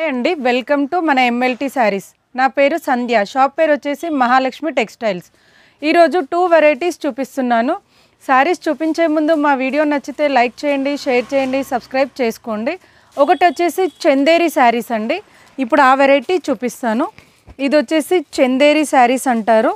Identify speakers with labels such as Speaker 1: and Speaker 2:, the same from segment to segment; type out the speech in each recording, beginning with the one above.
Speaker 1: అండి welcome to మన MLT sarees నా పేరు సంధ్య షాప్ పేరు వచ్చేసి మహాలక్ష్మి టెక్స్టైల్స్ ఈరోజు టూ వెరైటీస్ చూపిస్తున్నాను శారీస్ చూపించే ముందు మా వీడియో నచ్చితే లైక్ చేయండి షేర్ చేయండి సబ్స్క్రైబ్ చేసుకోండి ఒకటి వచ్చేసి చందేరి శారీస్ అండి ఇప్పుడు ఆ వెరైటీ చూపిస్తాను ఇది వచ్చేసి చందేరి శారీస్ అంటారు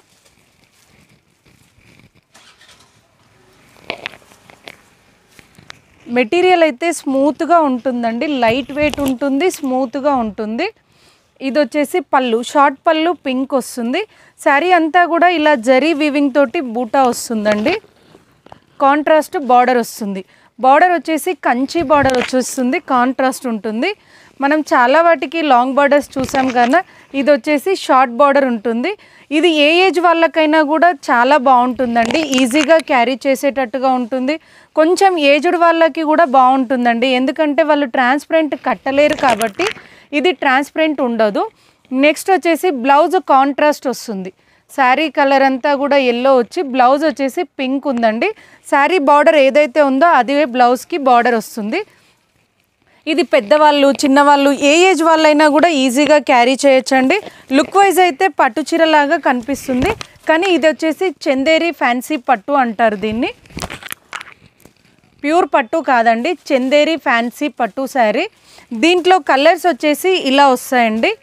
Speaker 1: మెటీరియల్ అయితే స్మూత్గా ఉంటుందండి లైట్ వెయిట్ ఉంటుంది స్మూత్గా ఉంటుంది ఇది వచ్చేసి పళ్ళు షార్ట్ పళ్ళు పింక్ వస్తుంది శారీ అంతా కూడా ఇలా జరీ వీవింగ్ తోటి బూటా వస్తుందండి కాంట్రాస్ట్ బార్డర్ వస్తుంది బార్డర్ వచ్చేసి కంచి బార్డర్ వచ్చేస్తుంది కాంట్రాస్ట్ ఉంటుంది మనం చాలా వాటికి లాంగ్ బార్డర్స్ చూసాం కదా ఇది వచ్చేసి షార్ట్ బార్డర్ ఉంటుంది ఇది ఏ ఏజ్ వాళ్ళకైనా కూడా చాలా బాగుంటుందండి ఈజీగా క్యారీ చేసేటట్టుగా ఉంటుంది కొంచెం ఏజ్డ్ వాళ్ళకి కూడా బాగుంటుందండి ఎందుకంటే వాళ్ళు ట్రాన్స్పరెంట్ కట్టలేరు కాబట్టి ఇది ట్రాన్స్పరెంట్ ఉండదు నెక్స్ట్ వచ్చేసి బ్లౌజ్ కాంట్రాస్ట్ వస్తుంది శారీ కలర్ అంతా కూడా ఎల్లో వచ్చి బ్లౌజ్ వచ్చేసి పింక్ ఉందండి శారీ బార్డర్ ఏదైతే ఉందో అదే బ్లౌజ్కి బార్డర్ వస్తుంది ఇది పెద్దవాళ్ళు చిన్నవాళ్ళు ఏ ఏజ్ వాళ్ళైనా కూడా ఈజీగా క్యారీ చేయొచ్చండి లుక్ వైజ్ అయితే పట్టు చీరలాగా కనిపిస్తుంది కానీ ఇది వచ్చేసి చందేరి ఫ్యాన్సీ పట్టు అంటారు దీన్ని ప్యూర్ పట్టు కాదండి చందేరి ఫ్యాన్సీ పట్టు శారీ దీంట్లో కలర్స్ వచ్చేసి ఇలా వస్తాయండి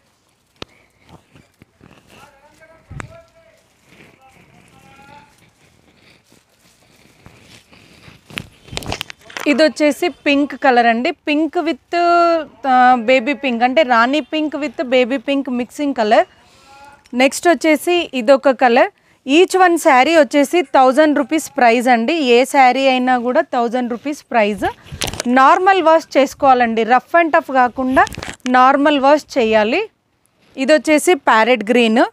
Speaker 1: ఇది వచ్చేసి పింక్ కలర్ అండి పింక్ విత్ బేబీ పింక్ అంటే rani pink with baby pink mixing colour next వచ్చేసి ఇదొక కలర్ ఈచ్ వన్ శారీ వచ్చేసి థౌజండ్ రూపీస్ ప్రైస్ అండి ఏ శారీ అయినా కూడా thousand rupees price normal wash చేసుకోవాలండి రఫ్ అండ్ టఫ్ కాకుండా నార్మల్ వాష్ చేయాలి ఇది వచ్చేసి ప్యారెట్ గ్రీన్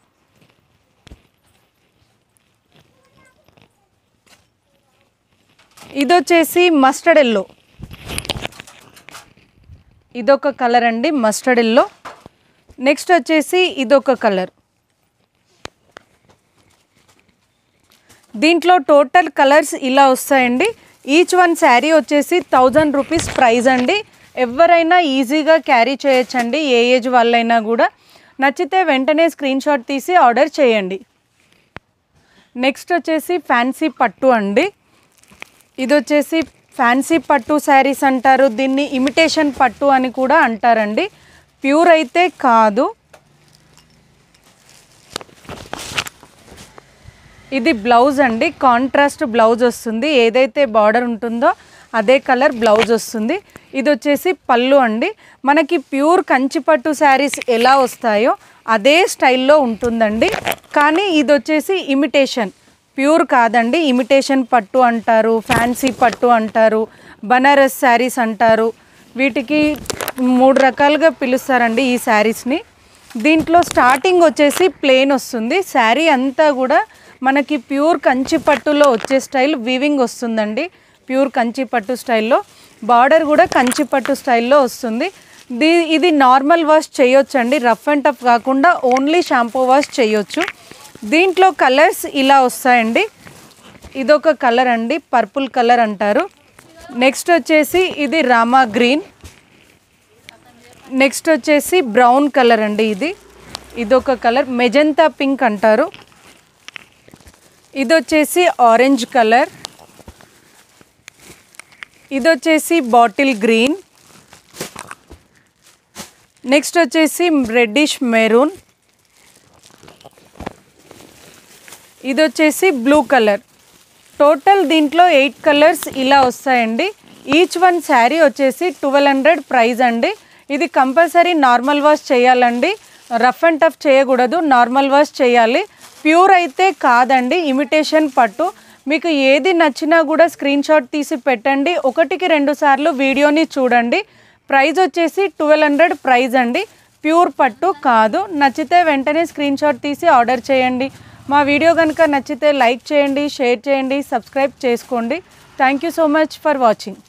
Speaker 1: ఇది వచ్చేసి మస్టర్డ్ ఎల్లో ఇదొక కలర్ అండి మస్టర్డ్ ఎల్లో నెక్స్ట్ వచ్చేసి ఇదొక కలర్ దీంట్లో టోటల్ కలర్స్ ఇలా వస్తాయండి ఈచ్ వన్ శారీ వచ్చేసి థౌజండ్ రూపీస్ ప్రైస్ అండి ఎవరైనా ఈజీగా క్యారీ చేయొచ్చండి ఏ ఏజ్ వాళ్ళైనా కూడా నచ్చితే వెంటనే స్క్రీన్ షాట్ తీసి ఆర్డర్ చేయండి నెక్స్ట్ వచ్చేసి ఫ్యాన్సీ పట్టు అండి ఇది వచ్చేసి ఫ్యాన్సీ పట్టు శారీస్ అంటారు దీన్ని ఇమిటేషన్ పట్టు అని కూడా అంటారండి ప్యూర్ అయితే కాదు ఇది బ్లౌజ్ అండి కాంట్రాస్ట్ బ్లౌజ్ వస్తుంది ఏదైతే బార్డర్ ఉంటుందో అదే కలర్ బ్లౌజ్ వస్తుంది ఇది వచ్చేసి పళ్ళు అండి మనకి ప్యూర్ కంచిపట్టు శారీస్ ఎలా వస్తాయో అదే స్టైల్లో ఉంటుందండి కానీ ఇది వచ్చేసి ఇమిటేషన్ ప్యూర్ కాదండి ఇమిటేషన్ పట్టు అంటారు ఫ్యాన్సీ పట్టు అంటారు బనారస్ శారీస్ అంటారు వీటికి మూడు రకాలుగా పిలుస్తారండి ఈ శారీస్ని దీంట్లో స్టార్టింగ్ వచ్చేసి ప్లెయిన్ వస్తుంది శారీ అంతా కూడా మనకి ప్యూర్ కంచి పట్టులో వచ్చే స్టైల్ వీవింగ్ వస్తుందండి ప్యూర్ కంచి పట్టు స్టైల్లో బార్డర్ కూడా కంచి పట్టు స్టైల్లో వస్తుంది దీ ఇది నార్మల్ వాష్ చేయొచ్చండి రఫ్ అండ్ టఫ్ కాకుండా ఓన్లీ షాంపూ వాష్ చేయొచ్చు దీంట్లో కలర్స్ ఇలా వస్తాయండి ఇదొక కలర్ అండి పర్పుల్ కలర్ అంటారు నెక్స్ట్ వచ్చేసి ఇది రామా గ్రీన్ నెక్స్ట్ వచ్చేసి బ్రౌన్ కలర్ అండి ఇది ఇదొక కలర్ మెజంతా పింక్ అంటారు ఇది వచ్చేసి ఆరెంజ్ కలర్ ఇది వచ్చేసి బాటిల్ గ్రీన్ నెక్స్ట్ వచ్చేసి రెడ్డిష్ మెరూన్ ఇది వచ్చేసి బ్లూ కలర్ టోటల్ దీంట్లో ఎయిట్ కలర్స్ ఇలా వస్తాయండి ఈచ్ వన్ శారీ వచ్చేసి ట్వెల్వ్ హండ్రెడ్ ప్రైస్ అండి ఇది కంపల్సరీ నార్మల్ వాష్ చేయాలండి రఫ్ అండ్ టఫ్ చేయకూడదు నార్మల్ వాష్ చేయాలి ప్యూర్ అయితే కాదండి ఇమిటేషన్ పట్టు మీకు ఏది నచ్చినా కూడా స్క్రీన్ షాట్ తీసి పెట్టండి ఒకటికి రెండు సార్లు వీడియోని చూడండి ప్రైస్ వచ్చేసి ట్వెల్వ్ హండ్రెడ్ ప్రైస్ అండి ప్యూర్ పట్టు కాదు నచ్చితే వెంటనే స్క్రీన్ షాట్ తీసి ఆర్డర్ చేయండి మా వీడియో కనుక నచ్చితే లైక్ చేయండి షేర్ చేయండి సబ్స్క్రైబ్ చేసుకోండి thank you so much for watching